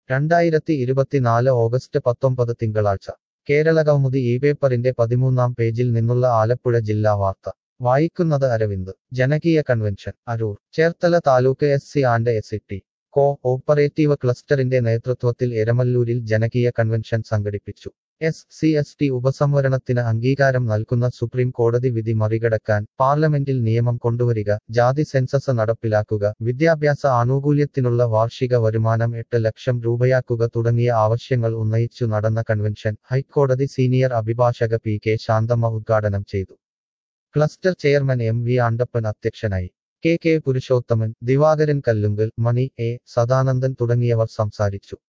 രണ്ടായിരത്തി ഇരുപത്തിനാല് ഓഗസ്റ്റ് പത്തൊമ്പത് തിങ്കളാഴ്ച കേരളകൗമുദി ഈ പേപ്പറിന്റെ പതിമൂന്നാം പേജിൽ നിന്നുള്ള ആലപ്പുഴ ജില്ലാ വാർത്ത വായിക്കുന്നത് അരവിന്ദ് ജനകീയ convention Aroor Cherthala taluk S C and S T cooperative ക്ലസ്റ്ററിന്റെ നേതൃത്വത്തിൽ എരമല്ലൂരിൽ ജനകീയ കൺവെൻഷൻ സംഘടിപ്പിച്ചു എസ് സി എസ് ടി ഉപസംവരണത്തിന് അംഗീകാരം നൽകുന്ന സുപ്രീം കോടതി വിധി മറികടക്കാൻ പാർലമെന്റിൽ നിയമം കൊണ്ടുവരിക ജാതി സെൻസസ് നടപ്പിലാക്കുക വിദ്യാഭ്യാസ ആനുകൂല്യത്തിനുള്ള വാർഷിക വരുമാനം എട്ട് ലക്ഷം രൂപയാക്കുക തുടങ്ങിയ ആവശ്യങ്ങൾ ഉന്നയിച്ചു നടന്ന കൺവെൻഷൻ ഹൈക്കോടതി സീനിയർ അഭിഭാഷക പി കെ ശാന്തമ്മ ഉദ്ഘാടനം ചെയ്തു cluster chairman M V Andappan അധ്യക്ഷനായി K K Purushothaman Divakaran Kallunkal Mani A Sadanandan തുടങ്ങിയവർ സംസാരിച്ചു